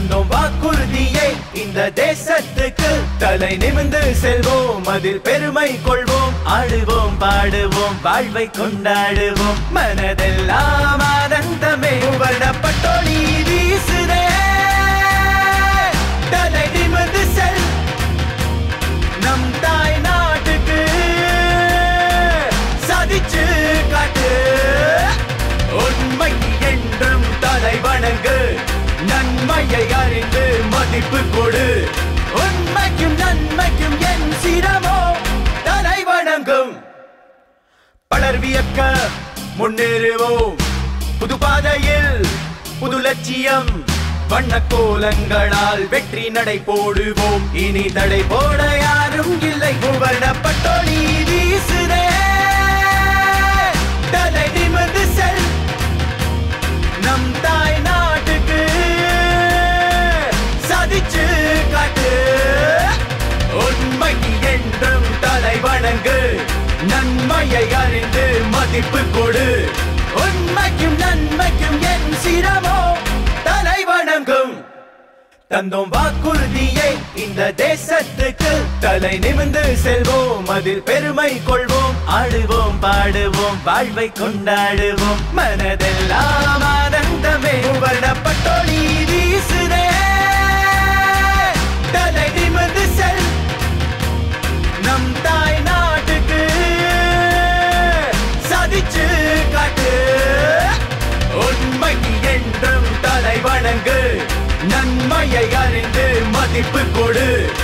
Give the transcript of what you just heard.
தந்தோம் வாக்குறுதியை இந்த தேசத்துக்கு தலை நிமிந்து செல்வோம் அதில் பெருமை கொள்வோம் ஆடுவோம் பாடுவோம் வாழ்வை கொண்டாடுவோம் மனதெல்லாம் ஆனந்தமே வர்ணப்பட்டோடி வீசுதே தலை நிமிந்து செல் நம் தாய் நாட்டுக்கு சாதிச்சு காட்டு உண்மை என்றும் தலை வணங்கு நன்மையை அறிந்து மதிப்பு கொடு உண்மைக்கும் நன்மைக்கும் என் சிரமோ தலை வணங்கும் பலர் வியக்க முன்னேறுவோம் புது பாதையில் புது லட்சியம் வண்ண கோலங்களால் வெற்றி நடை போடுவோம் இனி தடை போட யாரும் இல்லை புகழப்பட்டொளி வீசுதே தலை நிமிர்ந்து செல் நம் தாய் நாட்டுக்கு சாதிச்சு காட்டு உண்மை என்றும் தலை வணங்கு நன்மையை அறிந்து மதிப்பு கொடு உண்மைக்கும் நன்மைக்கும் என் சிரமோ தலை வணங்கும் தந்தோம் வாக்குறுதியை இந்த தேசத்துக்கு தலை நிமிந்து செல்வோம் அதில் பெருமை கொள்வோம் ஆடுவோம் பாடுவோம் வாழ்வை கொண்டாடுவோம் மனதெல்லாம் ஆனந்தமே வர்ணப்பட்டொளி வீசுதே தலை நிமிந்து செல் நம் தாய் நாட்டுக்கு சாதிச்சு காட்டு உண்மை என்றும் தலை வணங்கு நன்மையை அறிந்து மதிப்பு கொடு